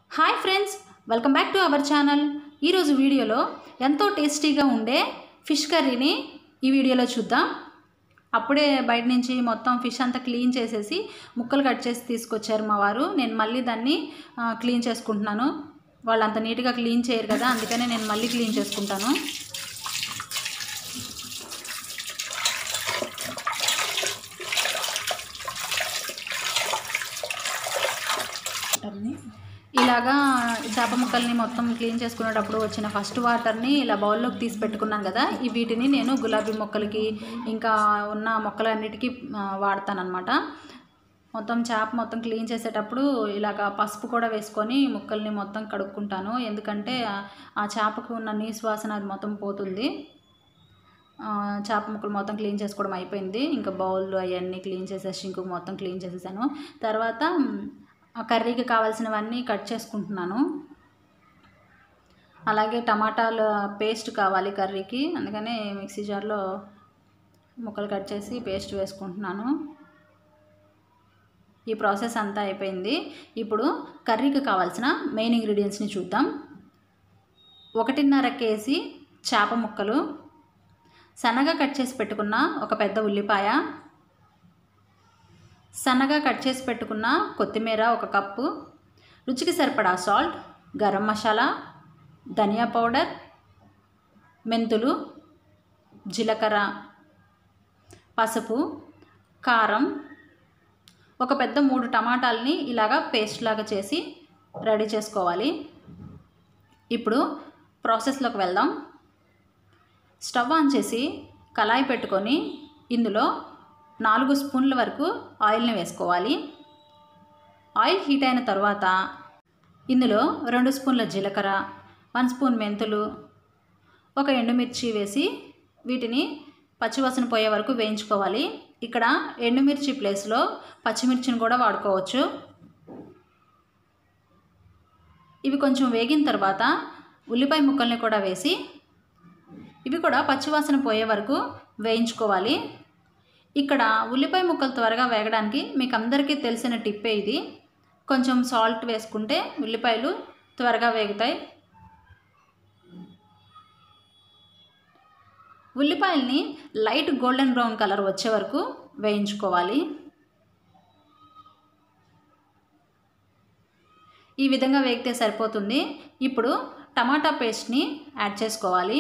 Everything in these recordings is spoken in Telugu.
hi friends welcome back to our channel ఈరోజు వీడియోలో ఎంతో టేస్టీగా ఉండే ఫిష్ కర్రీని ఈ వీడియోలో చూద్దాం అప్పుడే బయట నుంచి మొత్తం ఫిష్ అంతా క్లీన్ చేసేసి ముక్కలు కట్ చేసి తీసుకొచ్చారు మా వారు నేను మళ్ళీ దాన్ని ఆ, క్లీన్ చేసుకుంటున్నాను వాళ్ళు అంత నీట్గా క్లీన్ చేయరు కదా అందుకనే నేను మళ్ళీ క్లీన్ చేసుకుంటాను ఇలాగా చేప ముక్కల్ని మొత్తం క్లీన్ చేసుకునేటప్పుడు వచ్చిన ఫస్ట్ వాటర్ని ఇలా బౌల్లోకి తీసి పెట్టుకున్నాను కదా ఈ వీటిని నేను గులాబీ మొక్కలకి ఇంకా ఉన్న మొక్కలన్నిటికీ వాడతానమాట మొత్తం చేప మొత్తం క్లీన్ చేసేటప్పుడు ఇలాగ పసుపు కూడా వేసుకొని ముక్కల్ని మొత్తం కడుక్కుంటాను ఎందుకంటే ఆ- ఆ చేపకు ఉన్న నీసు వాసన అది మొత్తం పోతుంది ఆ, చేప ముక్కలు మొత్తం క్లీన్ చేసుకోవడం అయిపోయింది ఇంకా బౌల్ అవన్నీ క్లీన్ చేసేసి ఇంకొక మొత్తం క్లీన్ చేసేసాను తర్వాత మ్, ఆ కర్రీకి కావాల్సినవన్నీ కట్ చేసుకుంటున్నాను అలాగే టమాటాల పేస్ట్ కావాలి కర్రీకి అందుకని మిక్సీ జార్లో ముక్కలు కట్ చేసి పేస్ట్ వేసుకుంటున్నాను ఈ ప్రాసెస్ అంతా అయిపోయింది ఇప్పుడు కర్రీకి కావాల్సిన మెయిన్ ఇంగ్రీడియంట్స్ని చూద్దాం ఒకటిన్నర కేజీ చేప ముక్కలు సన్నగా కట్ చేసి పెట్టుకున్న ఒక పెద్ద ఉల్లిపాయ సన్నగా కట్ చేసి పెట్టుకున్న కొత్తిమీర ఒక కప్పు రుచికి సరిపడా సాల్ట్ గరం మసాలా ధనియా పౌడర్ మెంతులు జీలకర్ర పసుపు కారం ఒక పెద్ద మూడు టమాటాలని ఇలాగా పేస్ట్ లాగా చేసి రెడీ చేసుకోవాలి ఇప్పుడు ప్రాసెస్లోకి వెళ్దాం స్టవ్ ఆన్ చేసి కళాయి పెట్టుకొని ఇందులో నాలుగు స్పూన్ల వరకు ఆయిల్ని వేసుకోవాలి ఆయిల్ హీట్ అయిన తర్వాత ఇందులో రెండు స్పూన్ల జీలకర్ర వన్ స్పూన్ మెంతులు ఒక ఎండుమిర్చి వేసి వీటిని పచ్చివాసన పోయే వరకు వేయించుకోవాలి ఇక్కడ ఎండుమిర్చి ప్లేస్లో పచ్చిమిర్చిని కూడా వాడుకోవచ్చు ఇవి కొంచెం వేగిన తర్వాత ఉల్లిపాయ ముక్కల్ని కూడా వేసి ఇవి కూడా పచ్చివాసన పోయే వరకు వేయించుకోవాలి ఇక్కడ ఉల్లిపాయ ముక్కలు త్వరగా వేగడానికి మీకు అందరికీ తెలిసిన టిప్పే ఇది కొంచెం సాల్ట్ వేసుకుంటే ఉల్లిపాయలు త్వరగా వేగుతాయి ఉల్లిపాయల్ని లైట్ గోల్డెన్ బ్రౌన్ కలర్ వచ్చే వరకు వేయించుకోవాలి ఈ విధంగా వేగితే సరిపోతుంది ఇప్పుడు టమాటా పేస్ట్ని యాడ్ చేసుకోవాలి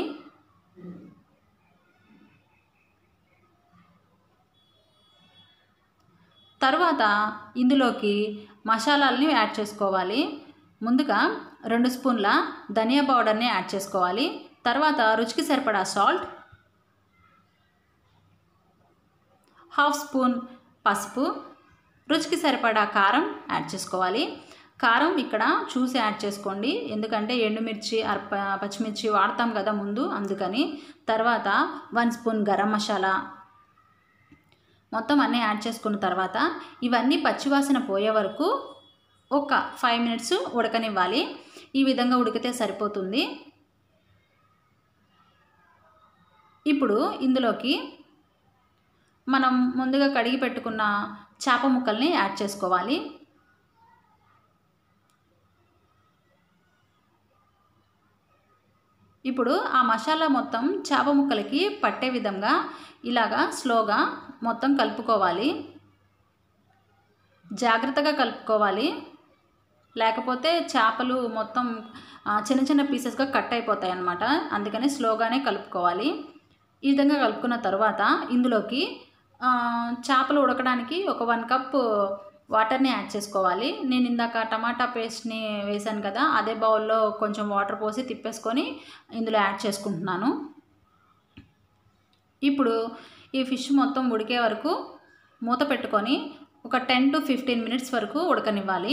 తర్వాత ఇందులోకి మసాలాలని యాడ్ చేసుకోవాలి ముందుగా రెండు స్పూన్ల ధనియా పౌడర్ని యాడ్ చేసుకోవాలి తర్వాత రుచికి సరిపడా సాల్ట్ హాఫ్ స్పూన్ పసుపు రుచికి సరిపడా కారం యాడ్ చేసుకోవాలి కారం ఇక్కడ చూసి యాడ్ చేసుకోండి ఎందుకంటే ఎండుమిర్చి అర్ప పచ్చిమిర్చి వాడతాం కదా ముందు అందుకని తర్వాత వన్ స్పూన్ గరం మసాలా మొత్తం అన్నీ యాడ్ చేసుకున్న తర్వాత ఇవన్నీ పచ్చివాసన పోయే వరకు ఒక ఫైవ్ మినిట్స్ ఉడకనివ్వాలి ఈ విధంగా ఉడికితే సరిపోతుంది ఇప్పుడు ఇందులోకి మనం ముందుగా కడిగి పెట్టుకున్న చేప ముక్కల్ని యాడ్ చేసుకోవాలి ఇప్పుడు ఆ మసాలా మొత్తం చేప ముక్కలకి పట్టే విధంగా ఇలాగా స్లోగా మొత్తం కలుపుకోవాలి జాగ్రత్తగా కలుపుకోవాలి లేకపోతే చేపలు మొత్తం ఆ, చిన్న చిన్న పీసెస్గా కట్ అయిపోతాయి అన్నమాట అందుకని స్లోగానే కలుపుకోవాలి ఈ విధంగా కలుపుకున్న తర్వాత ఇందులోకి ఆ, చేపలు ఉడకడానికి ఒక వన్ కప్ వాటర్ని యాడ్ చేసుకోవాలి నేను ఇందాక టమాటా పేస్ట్ని వేశాను కదా అదే బౌల్లో కొంచెం వాటర్ పోసి తిప్పేసుకొని ఇందులో యాడ్ చేసుకుంటున్నాను ఇప్పుడు ఈ ఫిష్ మొత్తం ఉడికే వరకు మూత పెట్టుకొని ఒక టెన్ టు ఫిఫ్టీన్ మినిట్స్ వరకు ఉడకనివ్వాలి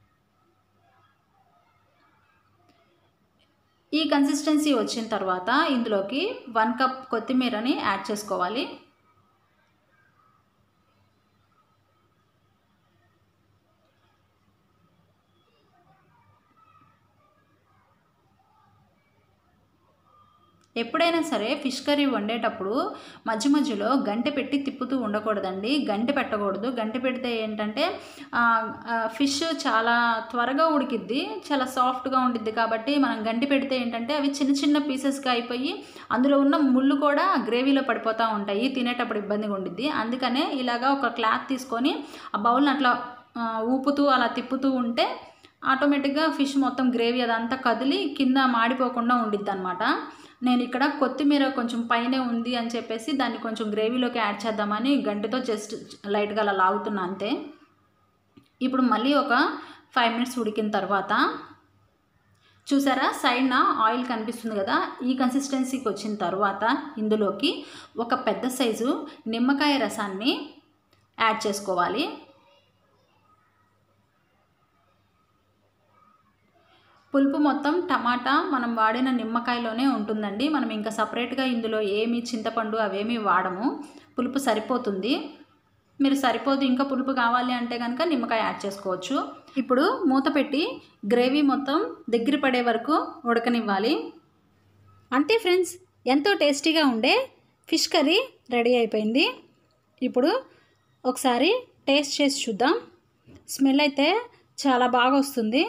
ఈ కన్సిస్టెన్సీ వచ్చిన తర్వాత ఇందులోకి వన్ కప్ కొత్తిమీరని యాడ్ చేసుకోవాలి ఎప్పుడైనా సరే ఫిష్ కర్రీ వండేటప్పుడు మధ్య మధ్యలో గంటె పెట్టి తిప్పుతూ ఉండకూడదండి గంటె పెట్టకూడదు గంటె పెడితే ఏంటంటే ఆ, ఆ, ఫిష్ చాలా త్వరగా ఉడికిద్ది చాలా సాఫ్ట్గా ఉండిద్ది కాబట్టి మనం గంటె పెడితే ఏంటంటే అవి చిన్న చిన్న పీసెస్గా అయిపోయి అందులో ఉన్న ముళ్ళు కూడా గ్రేవీలో పడిపోతూ ఉంటాయి తినేటప్పుడు ఇబ్బందిగా ఉండిద్ది అందుకనే ఇలాగా ఒక క్లాత్ తీసుకొని ఆ బౌల్ని అట్లా ఆ, ఊపుతూ అలా తిప్పుతూ ఉంటే ఆటోమేటిక్గా ఫిష్ మొత్తం గ్రేవీ అదంతా కదిలి కింద మాడిపోకుండా ఉండిద్ది అనమాట నేను ఇక్కడ కొత్తిమీర కొంచెం పైనే ఉంది అని చెప్పేసి దాన్ని కొంచెం గ్రేవీలోకి యాడ్ చేద్దామని గంటతో జస్ట్ లైట్గా అలా లాగుతున్నా అంతే ఇప్పుడు మళ్ళీ ఒక ఫైవ్ మినిట్స్ ఉడికిన తర్వాత చూసారా సైడ్న ఆయిల్ కనిపిస్తుంది కదా ఈ కన్సిస్టెన్సీకి వచ్చిన తర్వాత ఇందులోకి ఒక పెద్ద సైజు నిమ్మకాయ రసాన్ని యాడ్ చేసుకోవాలి పులుపు మొత్తం టమాటా మనం వాడిన నిమ్మకాయలోనే ఉంటుందండి మనం ఇంకా సపరేట్గా ఇందులో ఏమి చింతపండు అవేమీ వాడము పులుపు సరిపోతుంది మీరు సరిపోదు ఇంకా పులుపు కావాలి అంటే కనుక నిమ్మకాయ యాడ్ చేసుకోవచ్చు ఇప్పుడు మూత పెట్టి గ్రేవీ మొత్తం దగ్గర పడే వరకు ఉడకనివ్వాలి అంతే ఫ్రెండ్స్ ఎంతో టేస్టీగా ఉండే ఫిష్ కర్రీ రెడీ అయిపోయింది ఇప్పుడు ఒకసారి టేస్ట్ చేసి చూద్దాం స్మెల్ అయితే చాలా బాగా వస్తుంది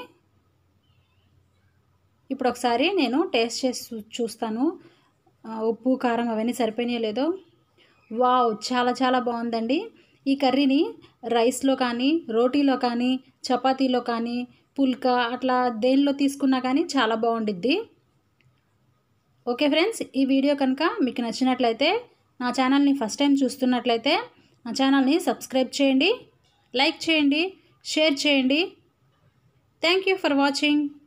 ఇప్పుడు ఒకసారి నేను టేస్ట్ చేసి చూ- చూస్తాను ఆ, ఉప్పు కారం అవన్నీ సరిపోయినాయో లేదో వావ్ చాలా చాలా బాగుందండి ఈ కర్రీని రైస్లో కానీ రోటీలో కానీ చపాతీలో కానీ పుల్కా అట్లా దేనిలో తీసుకున్నా కానీ చాలా బాగుండిద్ది ఓకే ఫ్రెండ్స్ ఈ వీడియో కనుక మీకు నచ్చినట్లయితే నా ఛానల్ని ఫస్ట్ టైం చూస్తున్నట్లయితే నా ఛానల్ని సబ్స్క్రైబ్ చేయండి లైక్ చేయండి షేర్ చేయండి థ్యాంక్ యూ ఫర్ వాచింగ్